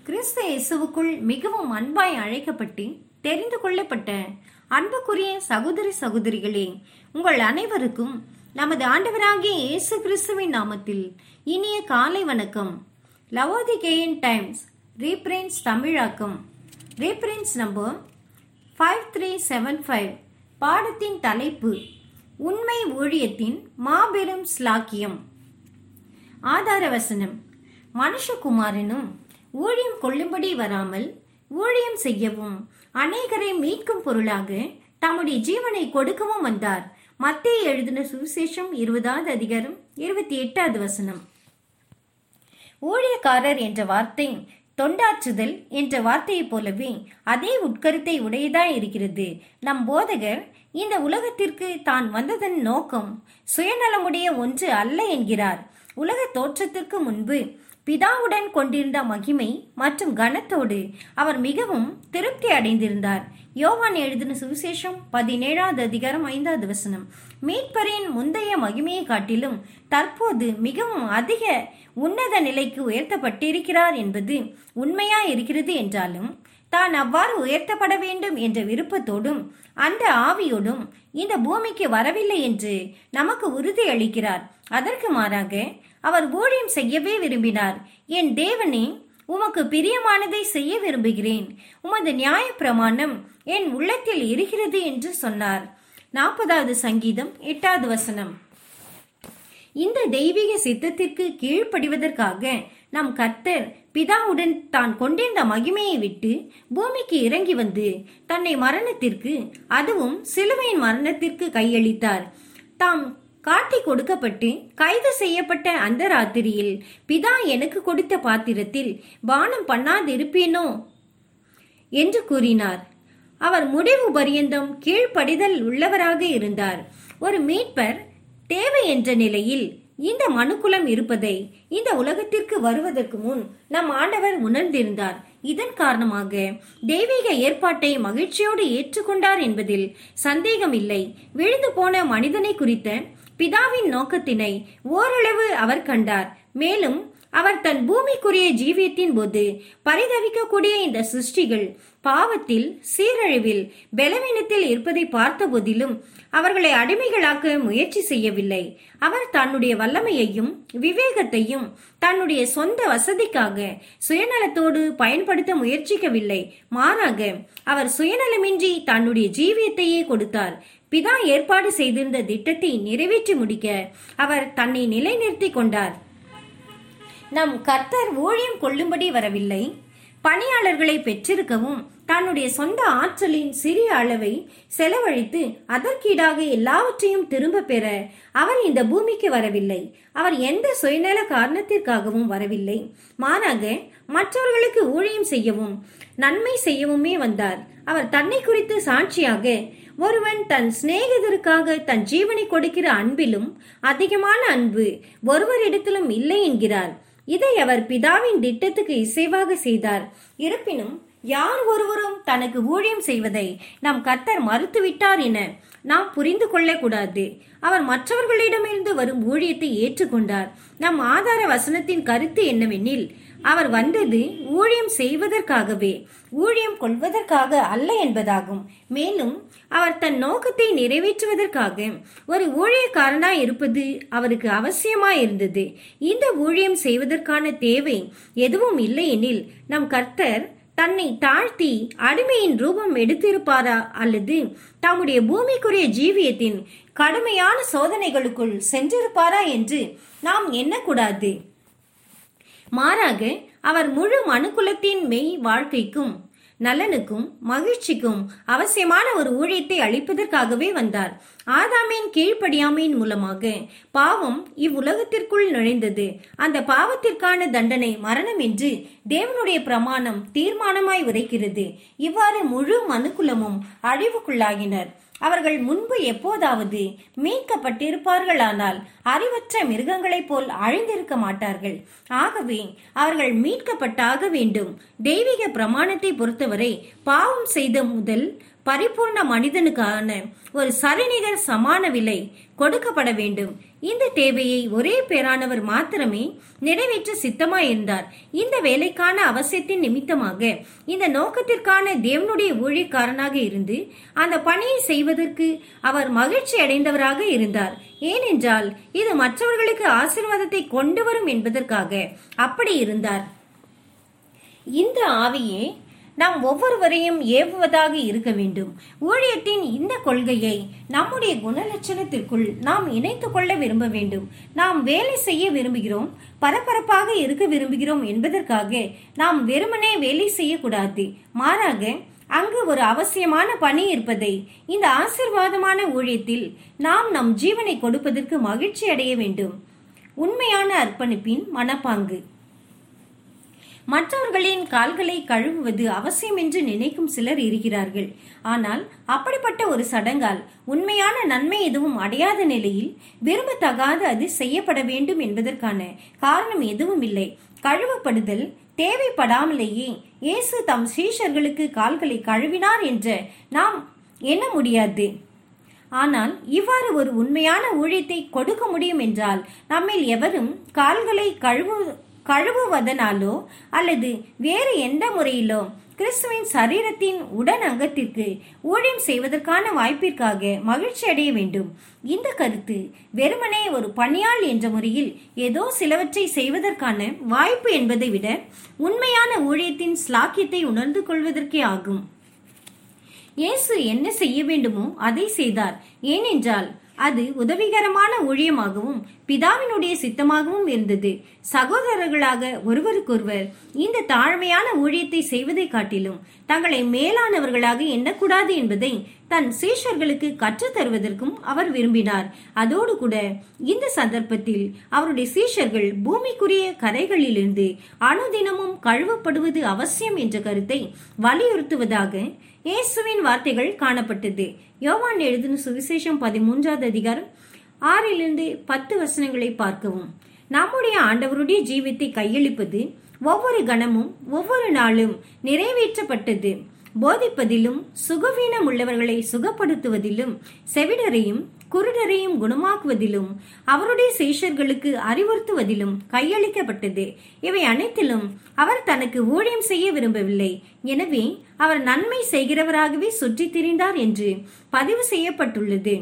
கிறிஸ்து இயேசுவுக்குள் மிகவும் அன்பாய் அழைக்கப்பட்டு தெரிந்து கொள்ளப்பட்ட அன்புக்குரிய சகோதரி சகோதரிகளே உங்கள் அனைவருக்கும் நமது ஆண்டவராகிய இயேசு கிறிஸ்துவின் நாமத்தில் இனிய காலை வணக்கம் லவோதிகேயன் டைம்ஸ் ரீப்ரின்ஸ் தமிழாக்கம் reprints number five three seven five பாடத்தின் தலைப்பு உண்மை ஊழியத்தின் மாபெரும் ஸ்லாக்கியம் ஆதார வசனம் மனுஷகுமாரனும் ஊழியம் கொள்ளும்படி வராமல் ஊழியம் செய்யவும் அநேகரை மீட்கும் பொருளாக தம்முடைய ஜீவனை கொடுக்கவும் வந்தார் மத்திய எழுதின சுவிசேஷம் இருபதாவது அதிகாரம் இருபத்தி எட்டாவது வசனம் ஊழியக்காரர் என்ற வார்த்தை தொண்டாற்றுதல் என்ற வார்த்தையைப் போலவே அதே உட்கருத்தை உடையதாய் இருக்கிறது நம் போதகர் இந்த உலகத்திற்கு தான் வந்ததன் நோக்கம் சுயநலமுடைய ஒன்று அல்ல என்கிறார் உலக தோற்றத்திற்கு முன்பு பிதாவுடன் கொண்டிருந்த மகிமை மற்றும் கனத்தோடு அவர் மிகவும் திருப்தி அடைந்திருந்தார் யோவான் எழுதின சுவிசேஷம் பதினேழாவது அதிகாரம் ஐந்தாவது வசனம் மீட்பரின் முந்தைய மகிமையை காட்டிலும் தற்போது மிகவும் அதிக உன்னத நிலைக்கு உயர்த்தப்பட்டிருக்கிறார் என்பது உண்மையா இருக்கிறது என்றாலும் தான் அவ்வாறு உயர்த்தப்பட வேண்டும் என்ற விருப்பத்தோடும் அந்த ஆவியோடும் இந்த பூமிக்கு வரவில்லை என்று நமக்கு உறுதி அளிக்கிறார் அதற்கு மாறாக அவர் ஊழியம் செய்யவே விரும்பினார் என் தேவனே உமக்கு பிரியமானதை செய்ய விரும்புகிறேன் உமது நியாய பிரமாணம் என் உள்ளத்தில் இருக்கிறது என்று சொன்னார் நாற்பதாவது சங்கீதம் எட்டாவது வசனம் இந்த தெய்வீக சித்தத்திற்கு கீழ்ப்படிவதற்காக நம் கர்த்தர் பிதாவுடன் தான் கொண்டிருந்த மகிமையை விட்டு பூமிக்கு இறங்கி வந்து தன்னை மரணத்திற்கு அதுவும் சிலுவையின் மரணத்திற்கு கையளித்தார் தாம் காட்டி கொடுக்கப்பட்டு கைது செய்யப்பட்ட அந்த ராத்திரியில் பிதா எனக்கு கொடுத்த பாத்திரத்தில் பானம் பண்ணாதிருப்பேனோ என்று கூறினார் அவர் முடிவு பரியந்தம் கீழ்ப்படிதல் உள்ளவராக இருந்தார் ஒரு மீட்பர் தேவை என்ற நிலையில் இந்த மனுக்குலம் இருப்பதை இந்த உலகத்திற்கு வருவதற்கு முன் நம் ஆண்டவர் உணர்ந்திருந்தார் இதன் காரணமாக தெய்வீக ஏற்பாட்டை மகிழ்ச்சியோடு ஏற்றுக்கொண்டார் என்பதில் சந்தேகம் இல்லை விழுந்து போன மனிதனை குறித்த பிதாவின் நோக்கத்தினை ஓரளவு அவர் கண்டார் மேலும் அவர் தன் பூமிக்குரிய ஜீவியத்தின் போது பரிதவிக்கக்கூடிய இந்த சிருஷ்டிகள் பாவத்தில் சீரழிவில் பலவீனத்தில் இருப்பதை பார்த்த போதிலும் அவர்களை அடிமைகளாக்க முயற்சி செய்யவில்லை அவர் தன்னுடைய வல்லமையையும் விவேகத்தையும் தன்னுடைய சொந்த வசதிக்காக சுயநலத்தோடு பயன்படுத்த முயற்சிக்கவில்லை மாறாக அவர் சுயநலமின்றி தன்னுடைய ஜீவியத்தையே கொடுத்தார் பிதா ஏற்பாடு செய்திருந்த திட்டத்தை நிறைவேற்றி முடிக்க அவர் தன்னை நிலைநிறுத்தி கொண்டார் நம் கர்த்தர் ஊழியம் கொள்ளும்படி வரவில்லை பணியாளர்களை பெற்றிருக்கவும் தன்னுடைய சொந்த ஆற்றலின் சிறிய அளவை செலவழித்து அதற்கீடாக எல்லாவற்றையும் திரும்ப பெற அவர் இந்த பூமிக்கு வரவில்லை அவர் எந்த சுயநல காரணத்திற்காகவும் வரவில்லை மாறாக மற்றவர்களுக்கு ஊழியம் செய்யவும் நன்மை செய்யவுமே வந்தார் அவர் தன்னை குறித்து சாட்சியாக ஒருவன் தன் சிநேகிதருக்காக தன் ஜீவனை கொடுக்கிற அன்பிலும் அதிகமான அன்பு ஒருவரிடத்திலும் இல்லை என்கிறார் இதை அவர் பிதாவின் திட்டத்துக்கு இசைவாக செய்தார் இருப்பினும் யார் ஒருவரும் தனக்கு ஊழியம் செய்வதை நம் கர்த்தர் மறுத்துவிட்டார் என நாம் புரிந்து கொள்ளக்கூடாது அவர் மற்றவர்களிடமிருந்து வரும் ஊழியத்தை ஏற்றுக்கொண்டார் நம் ஆதார வசனத்தின் கருத்து என்னவெனில் அவர் வந்தது ஊழியம் செய்வதற்காகவே ஊழியம் கொள்வதற்காக அல்ல என்பதாகும் மேலும் அவர் தன் நோக்கத்தை நிறைவேற்றுவதற்காக ஒரு ஊழியக்காரனாய் இருப்பது அவருக்கு அவசியமாய் இருந்தது இந்த ஊழியம் செய்வதற்கான தேவை எதுவும் இல்லை எனில் நம் கர்த்தர் தன்னை தாழ்த்தி அடிமையின் ரூபம் எடுத்திருப்பாரா அல்லது தம்முடைய பூமிக்குரிய ஜீவியத்தின் கடுமையான சோதனைகளுக்குள் சென்றிருப்பாரா என்று நாம் எண்ணக்கூடாது மாறாக அவர் முழு மனுக்குலத்தின் மெய் வாழ்க்கைக்கும் நலனுக்கும் மகிழ்ச்சிக்கும் அவசியமான ஒரு ஊழியத்தை அளிப்பதற்காகவே வந்தார் ஆதாமின் கீழ்ப்படியாமையின் மூலமாக பாவம் இவ்வுலகத்திற்குள் நுழைந்தது அந்த பாவத்திற்கான தண்டனை மரணம் என்று தேவனுடைய பிரமாணம் தீர்மானமாய் உரைக்கிறது இவ்வாறு முழு மனுக்குலமும் அழிவுக்குள்ளாகினர் அவர்கள் முன்பு எப்போதாவது மீட்கப்பட்டிருப்பார்களானால் அறிவற்ற மிருகங்களைப் போல் அழிந்திருக்க மாட்டார்கள் ஆகவே அவர்கள் மீட்கப்பட்டாக வேண்டும் தெய்வீக பிரமாணத்தை பொறுத்தவரை பாவம் செய்த முதல் பரிபூர்ண மனிதனுக்கான ஒரு சரிநிகர் சமான விலை கொடுக்கப்பட வேண்டும் இந்த தேவையை ஒரே பேரானவர் மாத்திரமே நிறைவேற்ற சித்தமாயிருந்தார் இந்த வேலைக்கான அவசியத்தின் நிமித்தமாக இந்த நோக்கத்திற்கான தேவனுடைய ஊழியக்காரனாக இருந்து அந்த பணியை செய்வதற்கு அவர் மகிழ்ச்சி அடைந்தவராக இருந்தார் ஏனென்றால் இது மற்றவர்களுக்கு ஆசீர்வாதத்தை கொண்டு வரும் என்பதற்காக அப்படி இருந்தார் இந்த ஆவியே நாம் ஒவ்வொருவரையும் ஏவுவதாக இருக்க வேண்டும் ஊழியத்தின் இந்த கொள்கையை நம்முடைய குணலட்சணத்திற்குள் நாம் இணைத்துக் கொள்ள விரும்ப வேண்டும் நாம் வேலை செய்ய விரும்புகிறோம் பரபரப்பாக இருக்க விரும்புகிறோம் என்பதற்காக நாம் வெறுமனே வேலை செய்யக்கூடாது மாறாக அங்கு ஒரு அவசியமான பணி இருப்பதை இந்த ஆசிர்வாதமான ஊழியத்தில் நாம் நம் ஜீவனை கொடுப்பதற்கு மகிழ்ச்சி அடைய வேண்டும் உண்மையான அர்ப்பணிப்பின் மனப்பாங்கு மற்றவர்களின் கால்களை கழுவுவது அவசியம் என்று நினைக்கும் சிலர் இருக்கிறார்கள் ஆனால் அப்படிப்பட்ட ஒரு சடங்கால் உண்மையான நன்மை எதுவும் அடையாத நிலையில் விரும்பத்தகாத அது செய்யப்பட வேண்டும் என்பதற்கான காரணம் எதுவும் இல்லை கழுவப்படுதல் தேவைப்படாமலேயே இயேசு தம் சீஷர்களுக்கு கால்களை கழுவினார் என்ற நாம் எண்ண முடியாது ஆனால் இவ்வாறு ஒரு உண்மையான ஊழியத்தை கொடுக்க முடியும் என்றால் நம்மில் எவரும் கால்களை கழுவு கழுவுவதனாலோ அல்லது வேறு எந்த முறையிலோ கிறிஸ்துவின் சரீரத்தின் உடன் அங்கத்திற்கு ஊழியம் செய்வதற்கான வாய்ப்பிற்காக மகிழ்ச்சி அடைய வேண்டும் இந்த கருத்து வெறுமனே ஒரு பணியாள் என்ற முறையில் ஏதோ சிலவற்றை செய்வதற்கான வாய்ப்பு என்பதை விட உண்மையான ஊழியத்தின் ஸ்லாக்கியத்தை உணர்ந்து கொள்வதற்கே ஆகும் இயேசு என்ன செய்ய வேண்டுமோ அதை செய்தார் ஏனென்றால் அது உதவிகரமான ஊழியமாகவும் பிதாவினுடைய சித்தமாகவும் இருந்தது சகோதரர்களாக ஒருவருக்கொருவர் இந்த தாழ்மையான ஊழியத்தை செய்வதை காட்டிலும் தங்களை மேலானவர்களாக எண்ணக்கூடாது என்பதை தன் சீஷர்களுக்கு கற்றுத் தருவதற்கும் அவர் விரும்பினார் அதோடு கூட இந்த சந்தர்ப்பத்தில் அவருடைய சீஷர்கள் பூமிக்குரிய கரைகளிலிருந்து அனுதினமும் கழுவப்படுவது அவசியம் என்ற கருத்தை வலியுறுத்துவதாக இயேசுவின் வார்த்தைகள் காணப்பட்டது யோவான் எழுதின சுவிசேஷம் பதிமூன்றாவது அதிகாரம் ஆறிலிருந்து பத்து வசனங்களை பார்க்கவும் நம்முடைய ஆண்டவருடைய ஜீவித்தை கையளிப்பது ஒவ்வொரு கணமும் ஒவ்வொரு நாளும் நிறைவேற்றப்பட்டது போதிப்பதிலும் சுகவீனம் உள்ளவர்களை சுகப்படுத்துவதிலும் செவிடரையும் குருடரையும் குணமாக்குவதிலும் அவருடைய சீஷர்களுக்கு அறிவுறுத்துவதிலும் கையளிக்கப்பட்டது இவை அனைத்திலும் அவர் தனக்கு ஊழியம் செய்ய விரும்பவில்லை எனவே அவர் நன்மை செய்கிறவராகவே சுற்றித் திரிந்தார் என்று பதிவு செய்யப்பட்டுள்ளது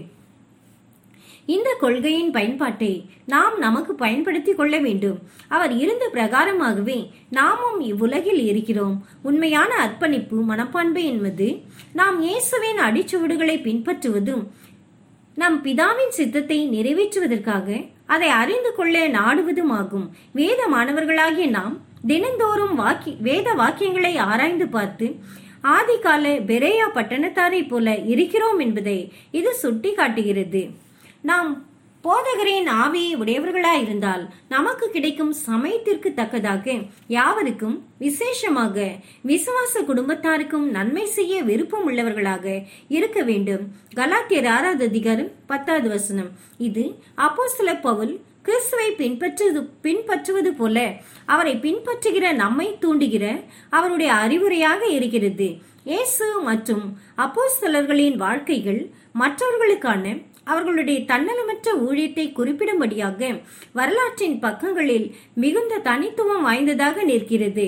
இந்த கொள்கையின் பயன்பாட்டை நாம் நமக்கு பயன்படுத்திக் கொள்ள வேண்டும் அவர் இருந்த பிரகாரமாகவே நாமும் இவ்வுலகில் இருக்கிறோம் உண்மையான அர்ப்பணிப்பு மனப்பான்மை என்பது நாம் இயேசுவின் அடிச்சுவடுகளை பின்பற்றுவதும் நம் பிதாவின் சித்தத்தை நிறைவேற்றுவதற்காக அதை அறிந்து கொள்ள நாடுவதுமாகும் வேத மாணவர்களாகிய நாம் தினந்தோறும் வாக்கி வேத வாக்கியங்களை ஆராய்ந்து பார்த்து ஆதிகால பெரேயா பட்டணத்தாரை போல இருக்கிறோம் என்பதை இது சுட்டி காட்டுகிறது நாம் போதகரின் ஆவியை உடையவர்களாயிருந்தால் நமக்கு கிடைக்கும் சமயத்திற்கு தக்கதாக யாவருக்கும் விசேஷமாக விசுவாச குடும்பத்தாருக்கும் நன்மை செய்ய விருப்பம் உள்ளவர்களாக இருக்க வேண்டும் கலாத்தியர் ஆறாவது அதிகாரம் பத்தாவது வசனம் இது அப்போ சில பவுல் கிறிஸ்துவை பின்பற்றுவது பின்பற்றுவது போல அவரை பின்பற்றுகிற நம்மை தூண்டுகிற அவருடைய அறிவுரையாக இருக்கிறது இயேசு மற்றும் அப்போஸ்தலர்களின் வாழ்க்கைகள் மற்றவர்களுக்கான அவர்களுடைய தன்னலமற்ற ஊழியத்தை குறிப்பிடும்படியாக வரலாற்றின் பக்கங்களில் மிகுந்த தனித்துவம் வாய்ந்ததாக நிற்கிறது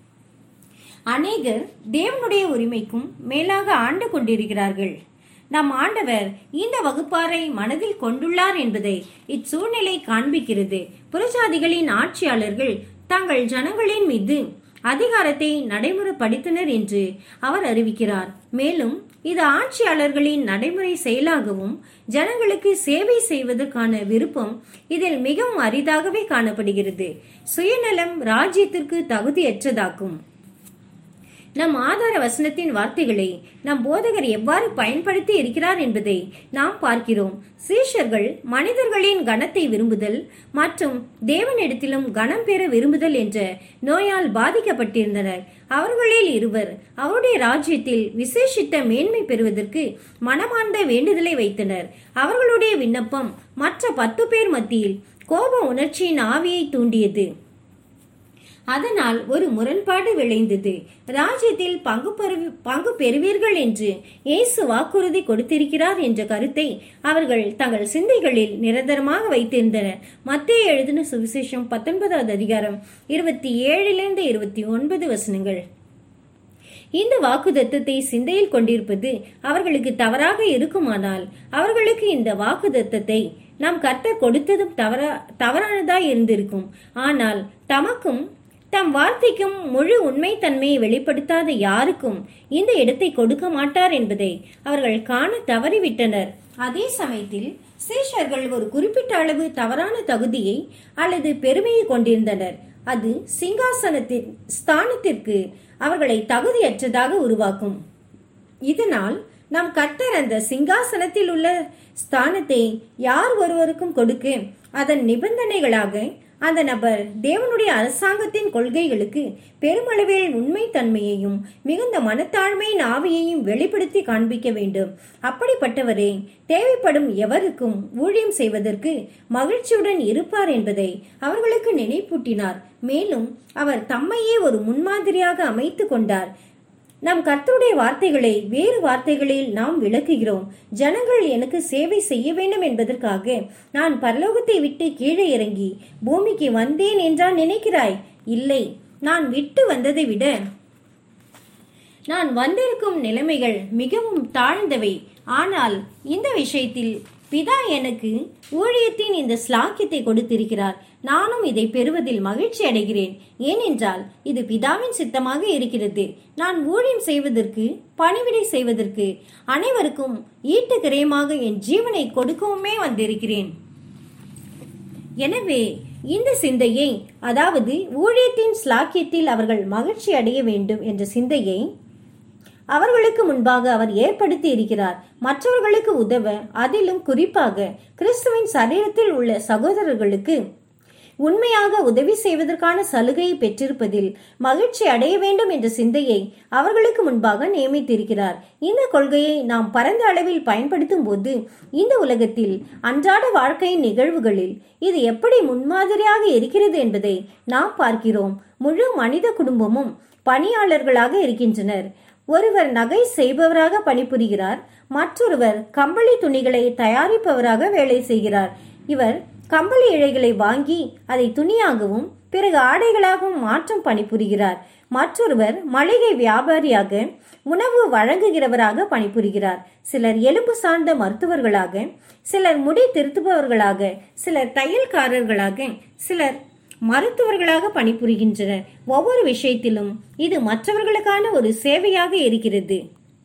அநேகர் தேவனுடைய உரிமைக்கும் மேலாக ஆண்டு கொண்டிருக்கிறார்கள் நம் ஆண்டவர் இந்த வகுப்பாரை மனதில் கொண்டுள்ளார் என்பதை இச்சூழ்நிலை காண்பிக்கிறது புறஜாதிகளின் ஆட்சியாளர்கள் தங்கள் ஜனங்களின் மீது அதிகாரத்தை நடைமுறைப்படுத்தினர் என்று அவர் அறிவிக்கிறார் மேலும் இது ஆட்சியாளர்களின் நடைமுறை செயலாகவும் ஜனங்களுக்கு சேவை செய்வதற்கான விருப்பம் இதில் மிகவும் அரிதாகவே காணப்படுகிறது சுயநலம் ராஜ்யத்திற்கு தகுதியற்றதாக்கும் நம் ஆதார வசனத்தின் வார்த்தைகளை நம் போதகர் எவ்வாறு பயன்படுத்தி இருக்கிறார் என்பதை நாம் பார்க்கிறோம் சீஷர்கள் மனிதர்களின் கணத்தை விரும்புதல் மற்றும் தேவனிடத்திலும் கணம் பெற விரும்புதல் என்ற நோயால் பாதிக்கப்பட்டிருந்தனர் அவர்களில் இருவர் அவருடைய ராஜ்யத்தில் விசேஷித்த மேன்மை பெறுவதற்கு மனமார்ந்த வேண்டுதலை வைத்தனர் அவர்களுடைய விண்ணப்பம் மற்ற பத்து பேர் மத்தியில் கோப உணர்ச்சியின் ஆவியை தூண்டியது அதனால் ஒரு முரண்பாடு விளைந்தது ராஜ்யத்தில் பங்கு பெறு- பங்கு பெறுவீர்கள் என்று இயேசு வாக்குறுதி கொடுத்திருக்கிறார் என்ற கருத்தை அவர்கள் தங்கள் சிந்தைகளில் நிரந்தரமாக வைத்திருந்தனர் மத்திய எழுதின சுவிசேஷம் பத்தொன்பதாவது அதிகாரம் இருபத்தி ஏழிலிருந்து இருபத்தி ஒன்பது வசனங்கள் இந்த வாக்குதத்தத்தை சிந்தையில் கொண்டிருப்பது அவர்களுக்கு தவறாக இருக்குமானால் அவர்களுக்கு இந்த வாக்குதத்தத்தை நாம் கர்த்தர் கொடுத்ததும் தவறா தவறானதாய் இருந்திருக்கும் ஆனால் தமக்கும் தம் வார்த்தைக்கும் முழு உண்மைத்தன்மையை வெளிப்படுத்தாத யாருக்கும் இந்த இடத்தை கொடுக்க மாட்டார் என்பதை அவர்கள் காண தவறிவிட்டனர் அதே சமயத்தில் சீஷர்கள் ஒரு குறிப்பிட்ட அளவு தவறான தகுதியை அல்லது பெருமையை கொண்டிருந்தனர் அது சிங்காசனத்தின் ஸ்தானத்திற்கு அவர்களை தகுதியற்றதாக உருவாக்கும் இதனால் நம் கர்த்தர் அந்த சிங்காசனத்தில் உள்ள ஸ்தானத்தை யார் ஒருவருக்கும் கொடுக்க அதன் நிபந்தனைகளாக அந்த நபர் தேவனுடைய அரசாங்கத்தின் கொள்கைகளுக்கு பெருமளவில் உண்மைத்தன்மையையும் மிகுந்த மனத்தாழ்மையின் ஆவியையும் வெளிப்படுத்தி காண்பிக்க வேண்டும் அப்படிப்பட்டவரே தேவைப்படும் எவருக்கும் ஊழியம் செய்வதற்கு மகிழ்ச்சியுடன் இருப்பார் என்பதை அவர்களுக்கு நினைப்பூட்டினார் மேலும் அவர் தம்மையே ஒரு முன்மாதிரியாக அமைத்து கொண்டார் நம் கர்த்தருடைய வார்த்தைகளை வேறு வார்த்தைகளில் நாம் விளக்குகிறோம் ஜனங்கள் எனக்கு சேவை செய்ய வேண்டும் என்பதற்காக நான் பரலோகத்தை விட்டு கீழே இறங்கி பூமிக்கு வந்தேன் என்றால் நினைக்கிறாய் இல்லை நான் விட்டு வந்ததை விட நான் வந்திருக்கும் நிலைமைகள் மிகவும் தாழ்ந்தவை ஆனால் இந்த விஷயத்தில் பிதா எனக்கு ஊழியத்தின் இந்த ஸ்லாக்கியத்தை கொடுத்திருக்கிறார் நானும் இதை பெறுவதில் மகிழ்ச்சி அடைகிறேன் ஏனென்றால் இது பிதாவின் சித்தமாக இருக்கிறது நான் ஊழியம் செய்வதற்கு பணிவிடை செய்வதற்கு அனைவருக்கும் ஈட்டுக்கிரயமாக என் ஜீவனை கொடுக்கவுமே வந்திருக்கிறேன் எனவே இந்த சிந்தையை அதாவது ஊழியத்தின் ஸ்லாக்கியத்தில் அவர்கள் மகிழ்ச்சி அடைய வேண்டும் என்ற சிந்தையை அவர்களுக்கு முன்பாக அவர் ஏற்படுத்தி இருக்கிறார் மற்றவர்களுக்கு உதவ அதிலும் குறிப்பாக கிறிஸ்துவின் சரீரத்தில் உள்ள சகோதரர்களுக்கு உண்மையாக உதவி செய்வதற்கான சலுகையை பெற்றிருப்பதில் மகிழ்ச்சி அடைய வேண்டும் என்ற சிந்தையை அவர்களுக்கு முன்பாக நியமித்திருக்கிறார் இந்த கொள்கையை நாம் பரந்த அளவில் பயன்படுத்தும் போது இந்த உலகத்தில் அன்றாட வாழ்க்கையின் நிகழ்வுகளில் இது எப்படி முன்மாதிரியாக இருக்கிறது என்பதை நாம் பார்க்கிறோம் முழு மனித குடும்பமும் பணியாளர்களாக இருக்கின்றனர் ஒருவர் நகை செய்பவராக பணிபுரிகிறார் மற்றொருவர் கம்பளி துணிகளை தயாரிப்பவராக வேலை செய்கிறார் இவர் கம்பளி இழைகளை வாங்கி அதை துணியாகவும் பிறகு ஆடைகளாகவும் மாற்றும் பணிபுரிகிறார் மற்றொருவர் மளிகை வியாபாரியாக உணவு வழங்குகிறவராக பணிபுரிகிறார் சிலர் எலும்பு சார்ந்த மருத்துவர்களாக சிலர் முடி திருத்துபவர்களாக சிலர் தையல்காரர்களாக சிலர் மருத்துவர்களாக பணிபுரிகின்றனர் ஒவ்வொரு விஷயத்திலும் இது மற்றவர்களுக்கான ஒரு சேவையாக இருக்கிறது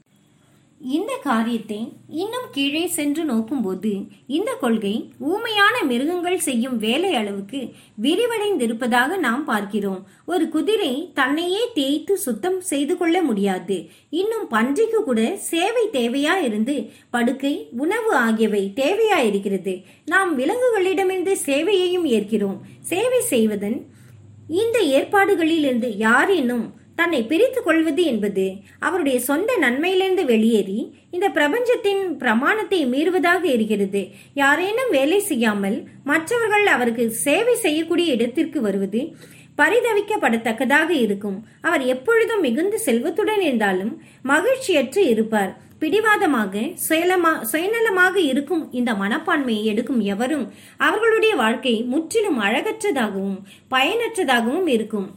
இந்த காரியத்தை இன்னும் கீழே சென்று நோக்கும்போது இந்த கொள்கை ஊமையான மிருகங்கள் செய்யும் வேலை அளவுக்கு விரிவடைந்திருப்பதாக நாம் பார்க்கிறோம் ஒரு குதிரை தன்னையே தேய்த்து சுத்தம் செய்து கொள்ள முடியாது இன்னும் பன்றிக்கு கூட சேவை தேவையா இருந்து படுக்கை உணவு ஆகியவை தேவையா இருக்கிறது நாம் விலங்குகளிடமிருந்து சேவையையும் ஏற்கிறோம் சேவை செய்வதன் இந்த ஏற்பாடுகளிலிருந்து யாரேனும் தன்னை பிரித்துக் கொள்வது என்பது அவருடைய சொந்த நன்மையிலிருந்து வெளியேறி இந்த பிரபஞ்சத்தின் பிரமாணத்தை மீறுவதாக இருக்கிறது யாரேனும் வேலை செய்யாமல் மற்றவர்கள் அவருக்கு சேவை செய்யக்கூடிய இடத்திற்கு வருவது பரிதவிக்கப்படத்தக்கதாக இருக்கும் அவர் எப்பொழுதும் மிகுந்த செல்வத்துடன் இருந்தாலும் மகிழ்ச்சியற்று இருப்பார் பிடிவாதமாக சுயலமா சுயநலமாக இருக்கும் இந்த மனப்பான்மையை எடுக்கும் எவரும் அவர்களுடைய வாழ்க்கை முற்றிலும் அழகற்றதாகவும் பயனற்றதாகவும் இருக்கும்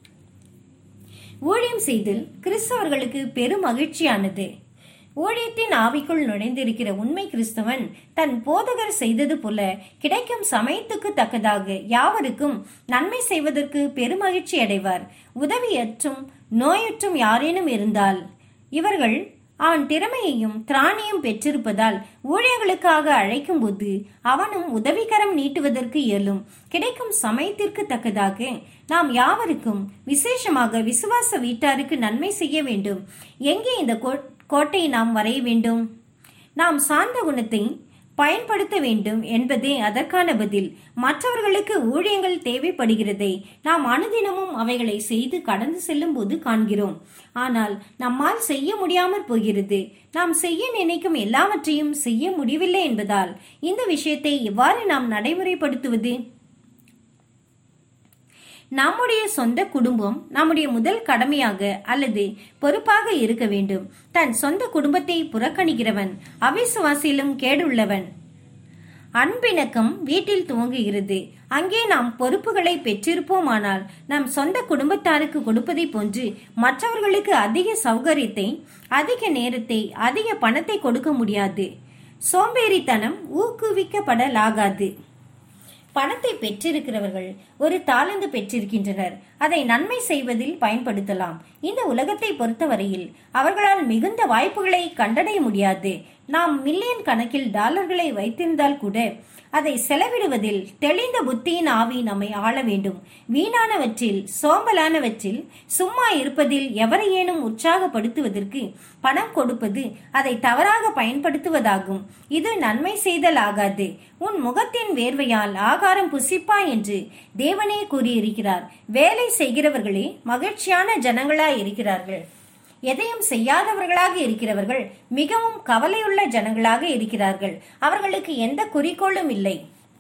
ஊழியம் செய்தல் கிறிஸ்தவர்களுக்கு பெரும் மகிழ்ச்சியானது ஊழியத்தின் ஆவிக்குள் நுழைந்திருக்கிற உண்மை கிறிஸ்தவன் தன் போதகர் செய்தது போல கிடைக்கும் சமயத்துக்கு தக்கதாக யாவருக்கும் நன்மை செய்வதற்கு பெருமகிழ்ச்சி அடைவார் உதவியற்றும் நோயற்றும் யாரேனும் இருந்தால் இவர்கள் அவன் திறமையையும் திராணியும் பெற்றிருப்பதால் ஊழியர்களுக்காக அழைக்கும்போது அவனும் உதவிகரம் நீட்டுவதற்கு இயலும் கிடைக்கும் சமயத்திற்கு தக்கதாக நாம் யாவருக்கும் விசேஷமாக விசுவாச வீட்டாருக்கு நன்மை செய்ய வேண்டும் எங்கே இந்த கோ- கோட்டை நாம் வரைய வேண்டும் நாம் சார்ந்த குணத்தை பயன்படுத்த வேண்டும் என்பதே அதற்கான பதில் மற்றவர்களுக்கு ஊழியங்கள் தேவைப்படுகிறதை நாம் அனுதினமும் அவைகளை செய்து கடந்து செல்லும் போது காண்கிறோம் ஆனால் நம்மால் செய்ய முடியாமற் போகிறது நாம் செய்ய நினைக்கும் எல்லாவற்றையும் செய்ய முடியவில்லை என்பதால் இந்த விஷயத்தை எவ்வாறு நாம் நடைமுறைப்படுத்துவது நம்முடைய சொந்த குடும்பம் நம்முடைய முதல் கடமையாக அல்லது பொறுப்பாக இருக்க வேண்டும் தன் சொந்த குடும்பத்தை புறக்கணிக்கிறவன் அவிசுவாசியிலும் கேடுள்ளவன் அன்பிணக்கம் வீட்டில் துவங்குகிறது அங்கே நாம் பொறுப்புகளை பெற்றிருப்போமானால் நம் சொந்த குடும்பத்தாருக்கு கொடுப்பதை போன்று மற்றவர்களுக்கு அதிக சௌகரியத்தை அதிக நேரத்தை அதிக பணத்தை கொடுக்க முடியாது சோம்பேறித்தனம் ஊக்குவிக்கப்படலாகாது பணத்தை பெற்றிருக்கிறவர்கள் ஒரு தாளந்து பெற்றிருக்கின்றனர் அதை நன்மை செய்வதில் பயன்படுத்தலாம் இந்த உலகத்தை பொறுத்தவரையில் அவர்களால் மிகுந்த வாய்ப்புகளை கண்டடைய முடியாது நாம் மில்லியன் கணக்கில் டாலர்களை வைத்திருந்தால் கூட அதை செலவிடுவதில் தெளிந்த புத்தியின் ஆவி நம்மை ஆள வேண்டும் வீணானவற்றில் சோம்பலானவற்றில் சும்மா இருப்பதில் எவரையேனும் உற்சாகப்படுத்துவதற்கு பணம் கொடுப்பது அதை தவறாக பயன்படுத்துவதாகும் இது நன்மை செய்தல் ஆகாது உன் முகத்தின் வேர்வையால் ஆகாரம் புசிப்பா என்று தேவனே கூறியிருக்கிறார் வேலை செய்கிறவர்களே மகிழ்ச்சியான ஜனங்களாய் இருக்கிறார்கள் எதையும் செய்யாதவர்களாக இருக்கிறவர்கள் மிகவும் கவலையுள்ள ஜனங்களாக இருக்கிறார்கள் அவர்களுக்கு எந்த குறிக்கோளும் இல்லை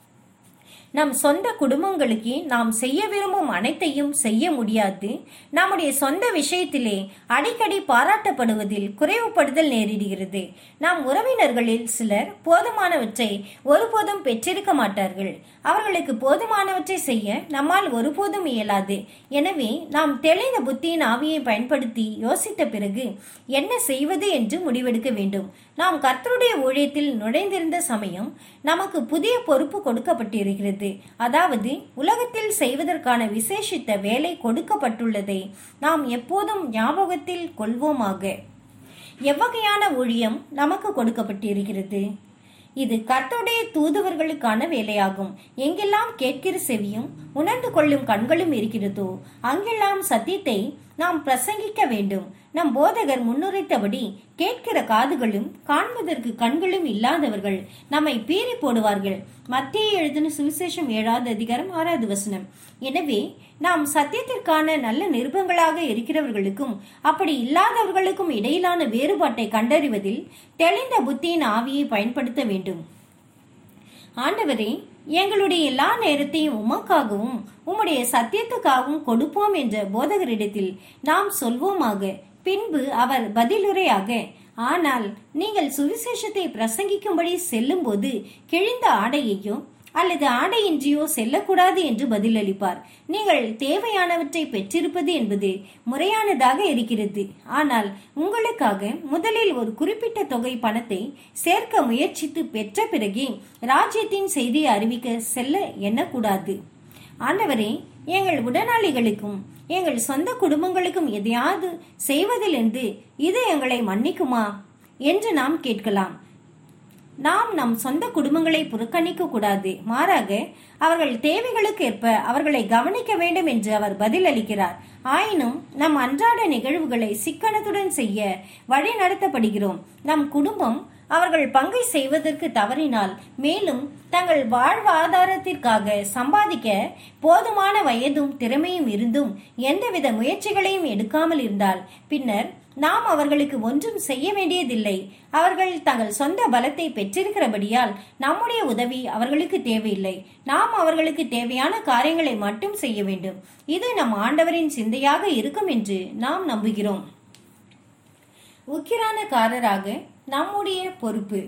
நம் சொந்த குடும்பங்களுக்கு நாம் செய்ய விரும்பும் அனைத்தையும் செய்ய முடியாது நம்முடைய சொந்த விஷயத்திலே அடிக்கடி பாராட்டப்படுவதில் குறைவுபடுதல் நேரிடுகிறது நம் உறவினர்களில் சிலர் போதுமானவற்றை ஒருபோதும் பெற்றிருக்க மாட்டார்கள் அவர்களுக்கு போதுமானவற்றை செய்ய நம்மால் ஒருபோதும் இயலாது எனவே நாம் தெளிந்த புத்தியின் ஆவியை பயன்படுத்தி யோசித்த பிறகு என்ன செய்வது என்று முடிவெடுக்க வேண்டும் நாம் கர்த்தருடைய ஊழியத்தில் நுழைந்திருந்த சமயம் நமக்கு புதிய பொறுப்பு கொடுக்கப்பட்டிருக்கிறது அதாவது உலகத்தில் செய்வதற்கான விசேஷித்த வேலை கொடுக்கப்பட்டுள்ளதை நாம் எப்போதும் ஞாபகத்தில் கொள்வோமாக எவ்வகையான ஊழியம் நமக்கு கொடுக்கப்பட்டிருக்கிறது இது கர்த்தருடைய தூதுவர்களுக்கான வேலையாகும் எங்கெல்லாம் கேட்கிற செவியும் உணர்ந்து கொள்ளும் கண்களும் இருக்கிறதோ அங்கெல்லாம் சத்தியத்தை நாம் பிரசங்கிக்க வேண்டும் நம் போதகர் முன்னுரைத்தபடி கேட்கிற காதுகளும் காண்பதற்கு கண்களும் இல்லாதவர்கள் நம்மை பீறி போடுவார்கள் மத்திய எழுதின சுவிசேஷம் ஏழாவது அதிகாரம் ஆறாவது வசனம் எனவே நாம் சத்தியத்திற்கான நல்ல நிருபங்களாக இருக்கிறவர்களுக்கும் அப்படி இல்லாதவர்களுக்கும் இடையிலான வேறுபாட்டை கண்டறிவதில் தெளிந்த புத்தியின் ஆவியை பயன்படுத்த வேண்டும் ஆண்டவரே எங்களுடைய எல்லா நேரத்தையும் உமக்காகவும் உம்முடைய சத்தியத்துக்காகவும் கொடுப்போம் என்ற போதகரிடத்தில் நாம் சொல்வோமாக பின்பு அவர் பதிலுரையாக ஆனால் நீங்கள் சுவிசேஷத்தை பிரசங்கிக்கும்படி செல்லும்போது கிழிந்த ஆடையையோ அல்லது ஆடையின்றியோ செல்லக்கூடாது என்று பதிலளிப்பார் நீங்கள் தேவையானவற்றை பெற்றிருப்பது என்பது முறையானதாக இருக்கிறது ஆனால் உங்களுக்காக முதலில் ஒரு குறிப்பிட்ட தொகை பணத்தை சேர்க்க முயற்சித்து பெற்ற பிறகே ராஜ்யத்தின் செய்தியை அறிவிக்க செல்ல எண்ணக்கூடாது ஆண்டவரே எங்கள் உடனாளிகளுக்கும் எங்கள் சொந்த குடும்பங்களுக்கும் எதையாவது செய்வதிலிருந்து இது எங்களை மன்னிக்குமா என்று நாம் கேட்கலாம் நாம் நம் சொந்த குடும்பங்களை புறக்கணிக்க கூடாது மாறாக அவர்கள் தேவைகளுக்கு ஏற்ப அவர்களை கவனிக்க வேண்டும் என்று அவர் பதிலளிக்கிறார் ஆயினும் நம் அன்றாட நிகழ்வுகளை சிக்கனத்துடன் செய்ய வழி நடத்தப்படுகிறோம் நம் குடும்பம் அவர்கள் பங்கை செய்வதற்கு தவறினால் மேலும் தங்கள் வாழ்வாதாரத்திற்காக சம்பாதிக்க போதுமான வயதும் திறமையும் இருந்தும் எந்தவித முயற்சிகளையும் எடுக்காமல் இருந்தால் பின்னர் நாம் அவர்களுக்கு ஒன்றும் செய்ய வேண்டியதில்லை அவர்கள் தங்கள் சொந்த பலத்தை பெற்றிருக்கிறபடியால் நம்முடைய உதவி அவர்களுக்கு தேவையில்லை நாம் அவர்களுக்கு தேவையான காரியங்களை மட்டும் செய்ய வேண்டும் இது நம் ஆண்டவரின் சிந்தையாக இருக்கும் என்று நாம் நம்புகிறோம் உக்கிரானக்காரராக நம்முடைய பொறுப்பு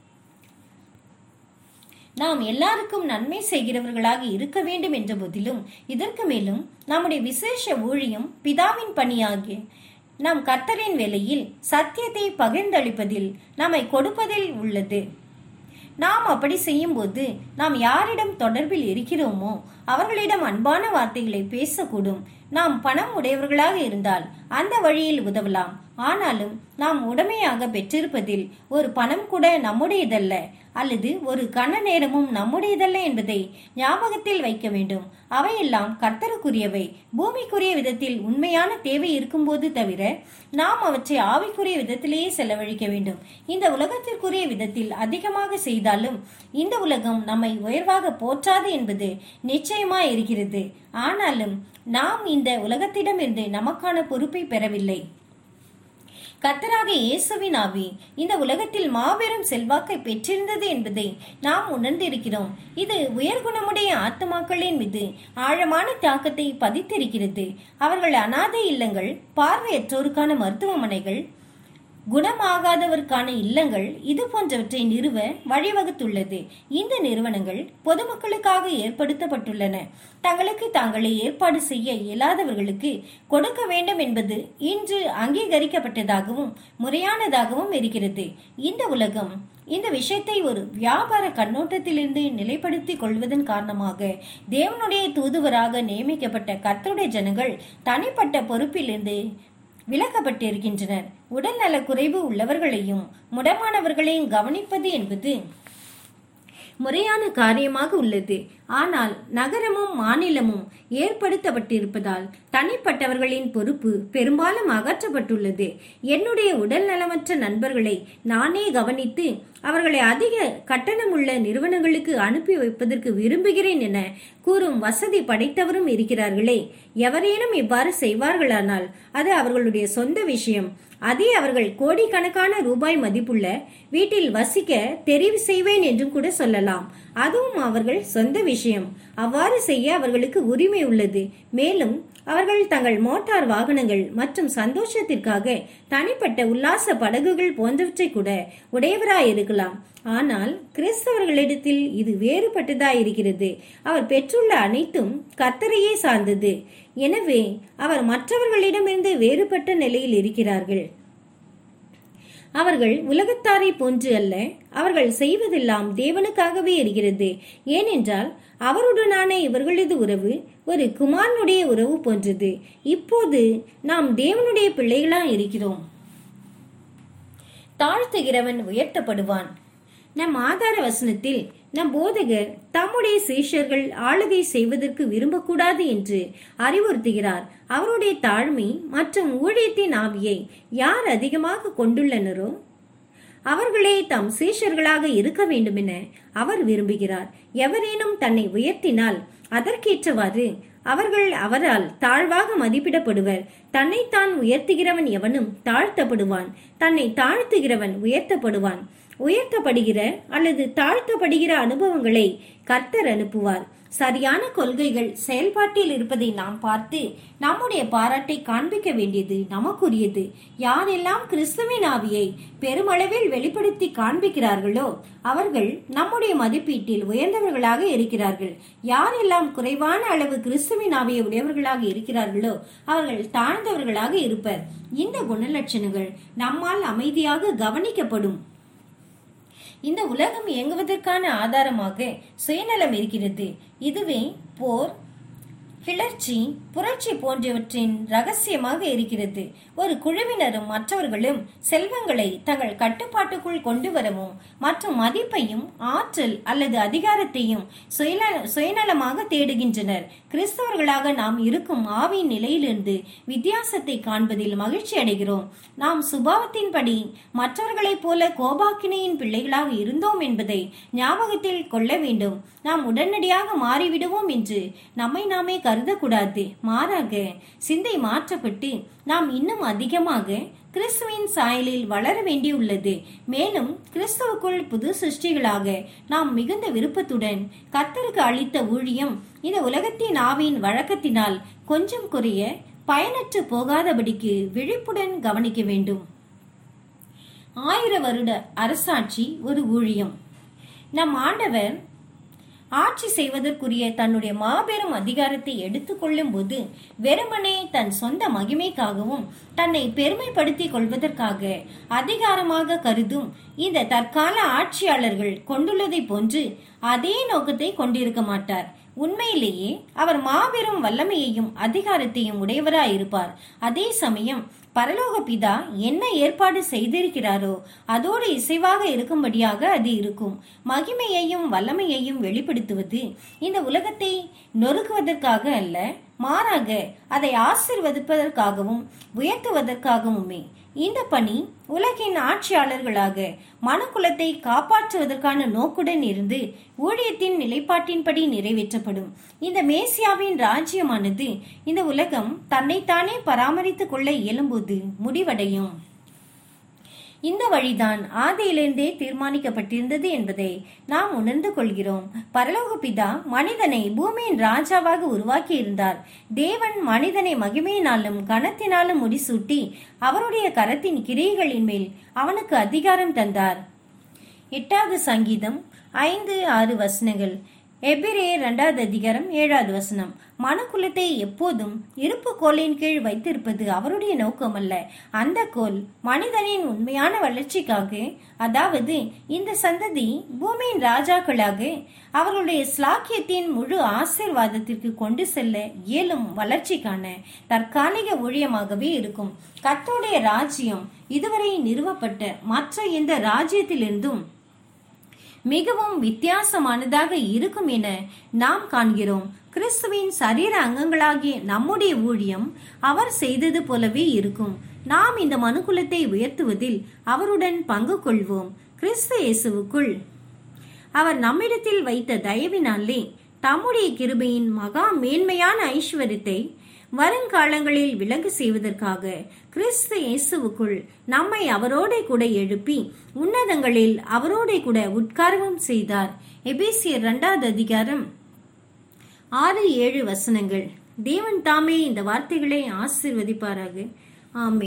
நாம் எல்லாருக்கும் நன்மை செய்கிறவர்களாக இருக்க வேண்டும் என்ற போதிலும் இதற்கு மேலும் நம்முடைய விசேஷ ஊழியம் பிதாவின் பணியாகிய நம் கர்த்தரின் வேலையில் சத்தியத்தை பகிர்ந்தளிப்பதில் நம்மை கொடுப்பதில் உள்ளது நாம் அப்படி செய்யும்போது நாம் யாரிடம் தொடர்பில் இருக்கிறோமோ அவர்களிடம் அன்பான வார்த்தைகளை பேசக்கூடும் நாம் பணம் உடையவர்களாக இருந்தால் அந்த வழியில் உதவலாம் ஆனாலும் நாம் உடமையாக பெற்றிருப்பதில் ஒரு பணம் கூட நம்முடையதல்ல அல்லது ஒரு கண நேரமும் நம்முடையதல்ல என்பதை ஞாபகத்தில் வைக்க வேண்டும் அவையெல்லாம் கர்த்தருக்குரியவை பூமிக்குரிய விதத்தில் உண்மையான தேவை இருக்கும்போது தவிர நாம் அவற்றை ஆவிக்குரிய விதத்திலேயே செலவழிக்க வேண்டும் இந்த உலகத்திற்குரிய விதத்தில் அதிகமாக செய்தாலும் இந்த உலகம் நம்மை உயர்வாக போற்றாது என்பது நிச்சயமா இருக்கிறது ஆனாலும் நாம் இந்த உலகத்திடமிருந்து நமக்கான பொறுப்பை பெறவில்லை கர்த்தராக இயேசுவின் ஆவி இந்த உலகத்தில் மாபெரும் செல்வாக்கை பெற்றிருந்தது என்பதை நாம் உணர்ந்திருக்கிறோம் இது உயர்குணமுடைய ஆத்மாக்களின் மீது ஆழமான தாக்கத்தை பதித்திருக்கிறது அவர்கள் அனாதை இல்லங்கள் பார்வையற்றோருக்கான மருத்துவமனைகள் குணமாகாதவருக்கான இல்லங்கள் இது போன்றவற்றை நிறுவ வழிவகுத்துள்ளது இந்த நிறுவனங்கள் பொதுமக்களுக்காக ஏற்படுத்தப்பட்டுள்ளன தங்களுக்கு தாங்களே ஏற்பாடு செய்ய இயலாதவர்களுக்கு கொடுக்க வேண்டும் என்பது இன்று அங்கீகரிக்கப்பட்டதாகவும் முறையானதாகவும் இருக்கிறது இந்த உலகம் இந்த விஷயத்தை ஒரு வியாபார கண்ணோட்டத்திலிருந்து நிலைப்படுத்திக் கொள்வதன் காரணமாக தேவனுடைய தூதுவராக நியமிக்கப்பட்ட கர்த்தருடைய ஜனங்கள் தனிப்பட்ட பொறுப்பிலிருந்து விலக்கப்பட்டிருக்கின்றனர் உடல்நல குறைவு உள்ளவர்களையும் முடமானவர்களையும் கவனிப்பது என்பது முறையான காரியமாக உள்ளது ஆனால் நகரமும் மாநிலமும் ஏற்படுத்தப்பட்டிருப்பதால் தனிப்பட்டவர்களின் பொறுப்பு பெரும்பாலும் அகற்றப்பட்டுள்ளது என்னுடைய உடல் நலமற்ற நண்பர்களை நானே கவனித்து அவர்களை அதிக கட்டணமுள்ள நிறுவனங்களுக்கு அனுப்பி வைப்பதற்கு விரும்புகிறேன் என கூறும் வசதி படைத்தவரும் இருக்கிறார்களே எவரேனும் இவ்வாறு செய்வார்களானால் அது அவர்களுடைய சொந்த விஷயம் அதே அவர்கள் கோடிக்கணக்கான ரூபாய் மதிப்புள்ள வீட்டில் வசிக்க தெரிவு செய்வேன் என்றும் கூட சொல்லலாம் அதுவும் அவர்கள் சொந்த விஷயம் அவ்வாறு செய்ய அவர்களுக்கு உரிமை உள்ளது மேலும் அவர்கள் தங்கள் மோட்டார் வாகனங்கள் மற்றும் சந்தோஷத்திற்காக தனிப்பட்ட உல்லாச படகுகள் போன்றவற்றை கூட உடையவராயிருக்கலாம் ஆனால் கிறிஸ்தவர்களிடத்தில் இது வேறுபட்டதாயிருக்கிறது அவர் பெற்றுள்ள அனைத்தும் கர்த்தரையே சார்ந்தது எனவே அவர் மற்றவர்களிடமிருந்து வேறுபட்ட நிலையில் இருக்கிறார்கள் அவர்கள் உலகத்தாரை போன்று அல்ல அவர்கள் செய்வதெல்லாம் தேவனுக்காகவே இருக்கிறது ஏனென்றால் அவருடனான இவர்களது உறவு ஒரு குமாரனுடைய உறவு போன்றது இப்போது நாம் தேவனுடைய பிள்ளைகளா இருக்கிறோம் தாழ்த்துகிறவன் உயர்த்தப்படுவான் நம் ஆதார வசனத்தில் நம் போதகர் தம்முடைய சீஷர்கள் ஆளுகை செய்வதற்கு விரும்பக்கூடாது என்று அறிவுறுத்துகிறார் அவருடைய தாழ்மை மற்றும் ஊழியத்தின் ஆவியை யார் அதிகமாக கொண்டுள்ளனரோ அவர்களே தம் சீஷர்களாக இருக்க வேண்டுமென அவர் விரும்புகிறார் எவரேனும் தன்னை உயர்த்தினால் அதற்கேற்றவாறு அவர்கள் அவரால் தாழ்வாக மதிப்பிடப்படுவர் தன்னைத்தான் உயர்த்துகிறவன் எவனும் தாழ்த்தப்படுவான் தன்னை தாழ்த்துகிறவன் உயர்த்தப்படுவான் உயர்த்தப்படுகிற அல்லது தாழ்த்தப்படுகிற அனுபவங்களை கர்த்தர் அனுப்புவார் சரியான கொள்கைகள் செயல்பாட்டில் இருப்பதை நாம் பார்த்து நம்முடைய பாராட்டை காண்பிக்க வேண்டியது நமக்குரியது யாரெல்லாம் கிறிஸ்துவின் ஆவியை பெருமளவில் வெளிப்படுத்தி காண்பிக்கிறார்களோ அவர்கள் நம்முடைய மதிப்பீட்டில் உயர்ந்தவர்களாக இருக்கிறார்கள் யாரெல்லாம் குறைவான அளவு கிறிஸ்துவின் ஆவியை உடையவர்களாக இருக்கிறார்களோ அவர்கள் தாழ்ந்தவர்களாக இருப்பர் இந்த குணலட்சணங்கள் நம்மால் அமைதியாக கவனிக்கப்படும் இந்த உலகம் இயங்குவதற்கான ஆதாரமாக சுயநலம் இருக்கிறது இதுவே போர் கிளர்ச்சி புரட்சி போன்றவற்றின் ரகசியமாக இருக்கிறது ஒரு குழுவினரும் மற்றவர்களும் செல்வங்களை தங்கள் கட்டுப்பாட்டுக்குள் கொண்டு வரவும் மற்றும் மதிப்பையும் ஆற்றல் அல்லது அதிகாரத்தையும் சுயநல சுயநலமாக தேடுகின்றனர் கிறிஸ்தவர்களாக நாம் இருக்கும் ஆவியின் நிலையிலிருந்து வித்தியாசத்தை காண்பதில் மகிழ்ச்சி அடைகிறோம் நாம் சுபாவத்தின்படி மற்றவர்களைப் போல கோபாக்கினையின் பிள்ளைகளாக இருந்தோம் என்பதை ஞாபகத்தில் கொள்ள வேண்டும் நாம் உடனடியாக மாறிவிடுவோம் என்று நம்மை நாமே கருதக்கூடாது மாறாக சிந்தை மாற்றப்பட்டு நாம் இன்னும் அதிகமாக கிறிஸ்துவின் சாயலில் வளர வேண்டியுள்ளது மேலும் கிறிஸ்துவுக்குள் புது சிருஷ்டிகளாக நாம் மிகுந்த விருப்பத்துடன் கர்த்தருக்கு அளித்த ஊழியம் இந்த உலகத்தின் ஆவியின் வழக்கத்தினால் கொஞ்சம் குறைய பயனற்று போகாதபடிக்கு விழிப்புடன் கவனிக்க வேண்டும் ஆயிர வருட அரசாட்சி ஒரு ஊழியம் நம் ஆண்டவர் ஆட்சி செய்வதற்குரிய தன்னுடைய மாபெரும் அதிகாரத்தை எடுத்துக்கொள்ளும் போது வெறுமனே தன் சொந்த மகிமைக்காகவும் தன்னை பெருமைப்படுத்திக் கொள்வதற்காக அதிகாரமாக கருதும் இந்த தற்கால ஆட்சியாளர்கள் கொண்டுள்ளதை போன்று அதே நோக்கத்தை கொண்டிருக்க மாட்டார் உண்மையிலேயே அவர் மாபெரும் வல்லமையையும் அதிகாரத்தையும் உடையவராயிருப்பார் அதே சமயம் பரலோக பிதா என்ன ஏற்பாடு செய்திருக்கிறாரோ அதோடு இசைவாக இருக்கும்படியாக அது இருக்கும் மகிமையையும் வல்லமையையும் வெளிப்படுத்துவது இந்த உலகத்தை நொறுக்குவதற்காக அல்ல மாறாக அதை ஆசிர்வதிப்பதற்காகவும் உயர்த்துவதற்காகவுமே இந்த பணி உலகின் ஆட்சியாளர்களாக மனுக்குலத்தை காப்பாற்றுவதற்கான நோக்குடன் இருந்து ஊழியத்தின் நிலைப்பாட்டின்படி நிறைவேற்றப்படும் இந்த மேசியாவின் ராஜ்யமானது இந்த உலகம் தன்னைத்தானே பராமரித்துக் கொள்ள இயலும்போது முடிவடையும் இந்த வழிதான் ஆதியிலிருந்தே தீர்மானிக்கப்பட்டிருந்தது என்பதை நாம் உணர்ந்து கொள்கிறோம் பரலோக பிதா மனிதனை பூமியின் ராஜாவாக உருவாக்கி இருந்தார் தேவன் மனிதனை மகிமையினாலும் கனத்தினாலும் முடிசூட்டி அவருடைய கரத்தின் கிரியைகளின் மேல் அவனுக்கு அதிகாரம் தந்தார் எட்டாவது சங்கீதம் ஐந்து ஆறு வசனங்கள் எபிரே இரண்டாவது அதிகாரம் ஏழாவது வசனம் மனுக்குலத்தை எப்போதும் இருப்பு கோலின் கீழ் வைத்திருப்பது அவருடைய நோக்கம் அல்ல அந்த கோல் மனிதனின் உண்மையான வளர்ச்சிக்காக அதாவது இந்த சந்ததி பூமியின் ராஜாக்களாக அவர்களுடைய ஸ்லாக்கியத்தின் முழு ஆசிர்வாதத்திற்கு கொண்டு செல்ல இயலும் வளர்ச்சிக்கான தற்காலிக ஊழியமாகவே இருக்கும் கர்த்தருடைய ராஜ்யம் இதுவரை நிறுவப்பட்ட மற்ற எந்த ராஜ்யத்திலிருந்தும் மிகவும் வித்தியாசமானதாக இருக்கும் என நாம் காண்கிறோம் கிறிஸ்துவின் சரீர அங்கங்களாகிய நம்முடைய ஊழியம் அவர் செய்தது போலவே இருக்கும் நாம் இந்த மனுக்குலத்தை உயர்த்துவதில் அவருடன் பங்கு கொள்வோம் கிறிஸ்து இயேசுவுக்குள் அவர் நம்மிடத்தில் வைத்த தயவினாலே தம்முடைய கிருபையின் மகா மேன்மையான ஐஸ்வர்யத்தை வருங்காலங்களில் விலகு செய்வதற்காக கிறிஸ்து இயேசுவுக்குள் நம்மை அவரோட கூட எழுப்பி உன்னதங்களில் அவரோட கூட உட்காரவும் செய்தார் எபேசியர் இரண்டாவது அதிகாரம் ஆறு ஏழு வசனங்கள் தேவன் தாமே இந்த வார்த்தைகளை ஆசிர்வதிப்பாராக ஆமே